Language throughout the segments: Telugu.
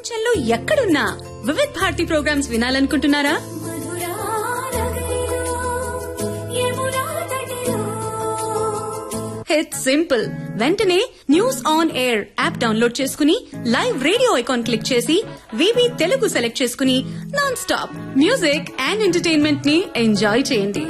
ప్రపంచంలో ఎక్కడున్నా వివిధ్ భారతి ప్రోగ్రామ్స్ వినాలనుకుంటున్నారా ఇట్స్ సింపుల్ వెంటనే news on air app download చేసుకుని లైవ్ రేడియో ఐకాన్ క్లిక్ చేసి వివి తెలుగు సెలెక్ట్ చేసుకుని non stop music and entertainment ని ఎంజాయ్ చేయండి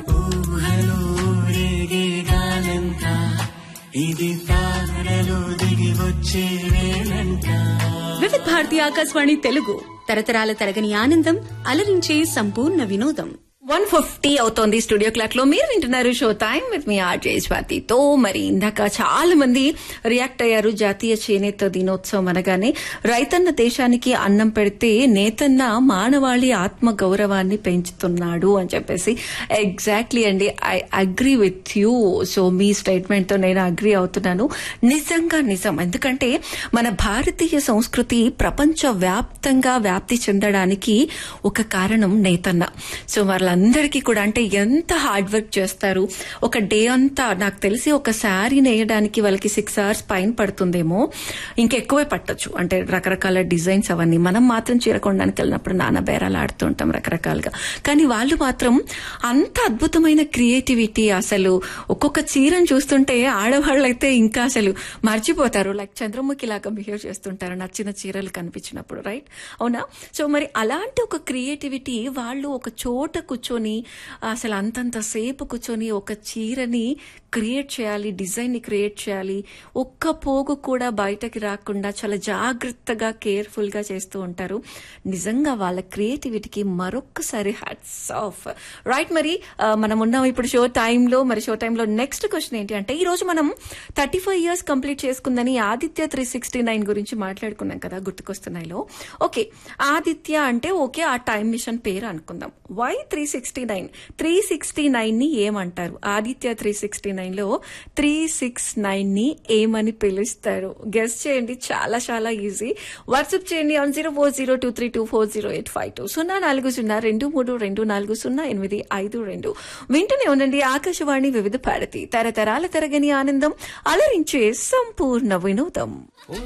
వివిధ్ భారతి ఆకాశవాణి తెలుగు తరతరాల తరగని ఆనందం అలరించే సంపూర్ణ వినోదం వన్ ఫిఫ్టీ అవుతోంది స్టూడియో క్లాక్ లో మీరు వింటున్నారు షో టైం విత్ మీ ఆర్జే స్వాతితో మరి ఇందాక చాలా మంది రియాక్ట్ అయ్యారు జాతీయ చేనేత దినోత్సవం అనగానే రైతన్న దేశానికి అన్నం పెడితే నేతన్న మానవాళి ఆత్మ గౌరవాన్ని పెంచుతున్నాడు అని చెప్పేసి ఎగ్జాక్ట్లీ అండి I agree with you so మీ స్టేట్మెంట్ తో నేను అగ్రీ అవుతున్నాను నిజంగా నిజం ఎందుకంటే మన భారతీయ సంస్కృతి ప్రపంచ వ్యాప్తంగా వ్యాప్తి చెందడానికి ఒక కారణం నేతన్న సో వాళ్ళందరికీ కూడా అంటే ఎంత హార్డ్ వర్క్ చేస్తారు ఒక డే అంతా నాకు తెలిసి ఒక శారీ నేయడానికి వాళ్ళకి సిక్స్ అవర్స్ పైన పడుతుందేమో ఇంకెక్కువే పట్టొచ్చు అంటే రకరకాల డిజైన్స్ అవన్నీ మనం మాత్రం చీర కొనడానికి వెళ్ళినప్పుడు నాన్న బేరాలు ఆడుతుంటాం రకరకాలుగా కానీ వాళ్ళు మాత్రం అంత అద్భుతమైన క్రియేటివిటీ అసలు ఒక్కొక్క చీరను చూస్తుంటే ఆడవాళ్ళు అయితే ఇంకా అసలు మర్చిపోతారు లైక్ చంద్రముఖి లాగా బిహేవ్ చేస్తుంటారు నచ్చిన చీరలు కనిపించినప్పుడు రైట్ అవునా సో మరి అలాంటి ఒక క్రియేటివిటీ వాళ్ళు ఒక చోట కూర్చొని అసలు అంతంత సేపు కూర్చొని ఒక చీరని క్రియేట్ చేయాలి డిజైన్ ని క్రియేట్ చేయాలి ఒక్క పోగు కూడా బయటకి రాకుండా చాలా జాగ్రత్తగా కేర్ఫుల్ గా చేస్తూ ఉంటారు నిజంగా వాళ్ళ క్రియేటివిటీకి మరొక్కసారి హ్యాట్స్ ఆఫ్ రైట్ మరి ఆ, మనం ఉన్నాం ఇప్పుడు షో టైంలో మరి షో టైంలో నెక్స్ట్ క్వశ్చన్ ఏంటి అంటే ఈ రోజు మనం థర్టీ ఫైవ్ ఇయర్స్ కంప్లీట్ చేసుకుందని ఆదిత్య త్రీ సిక్స్టీ నైన్ గురించి మాట్లాడుకున్నాం కదా గుర్తుకొస్తున్నాయిలో ఓకే ఆదిత్య అంటే ఓకే ఆ టైం మిషన్ పేరు అనుకుందాం why three sixty nine three sixty nine ని ఏమంటారు ఆదిత్య త్రీ సిక్స్టీ నైన్ లో త్రీ సిక్స్ నైన్ ని ఏమని పిలుస్తారు గెస్ చేయండి చాలా చాలా ఈజీ వాట్సాప్ చేయండి on zero four zero two three two four zero eight five two సున్నా నాలుగు సున్నా రెండు మూడు రెండు నాలుగు సున్నా ఎనిమిది ఐదు రెండు వింటూనే ఉండండి ఆకాశవాణి వివిధ భారతి తరతరాల తరగని ఆనందం అలరించే సంపూర్ణ వినోదం